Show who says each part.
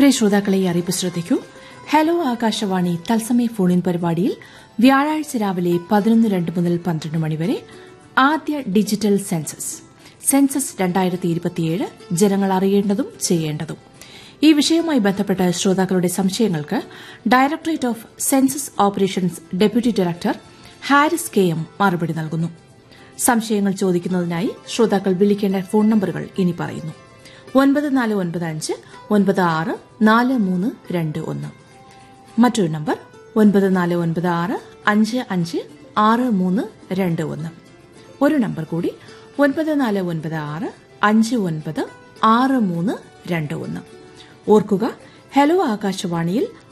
Speaker 1: പ്രിയ ശ്രോതാക്കളെ ഈ അറിയിപ്പ് ശ്രദ്ധിക്കൂ ഹലോ ആകാശവാണി തത്സമയ ഫോണിൻ പരിപാടിയിൽ വ്യാഴാഴ്ച രാവിലെ പതിനൊന്ന് രണ്ട് മുതൽ പന്ത്രണ്ട് മണിവരെ ആദ്യ ഡിജിറ്റൽ സെൻസസ് സെൻസസ് രണ്ടായിരത്തി ഇരുപത്തിയേഴ് ജനങ്ങൾ അറിയേണ്ടതും ചെയ്യേണ്ടതും ഈ വിഷയവുമായി ബന്ധപ്പെട്ട് ശ്രോതാക്കളുടെ സംശയങ്ങൾക്ക് directorate of census operations deputy director Haris K M മറുപടി നൽകുന്നു സംശയങ്ങൾ ചോദിക്കുന്നതിനായി ശ്രോതാക്കൾ വിളിക്കേണ്ട ഫോൺ നമ്പറുകൾ ഇനി പറയുന്നു ഒൻപത് നാല് ഒൻപത് അഞ്ച് ഒൻപത് ആറ് നാല് മൂന്ന് രണ്ട് ഒന്ന് മറ്റൊരു നമ്പർ ഒൻപത് നാല് ഒൻപത് ആറ് അഞ്ച് അഞ്ച് ആറ് മൂന്ന് രണ്ട് ഒന്ന് ഒരു നമ്പർ കൂടി ഒൻപത് നാല് ഒൻപത് ആറ് അഞ്ച് ഒൻപത് ആറ് മൂന്ന് രണ്ട് ഒന്ന് ഓർക്കുക ഹലോ ആകാശവാണിയിൽ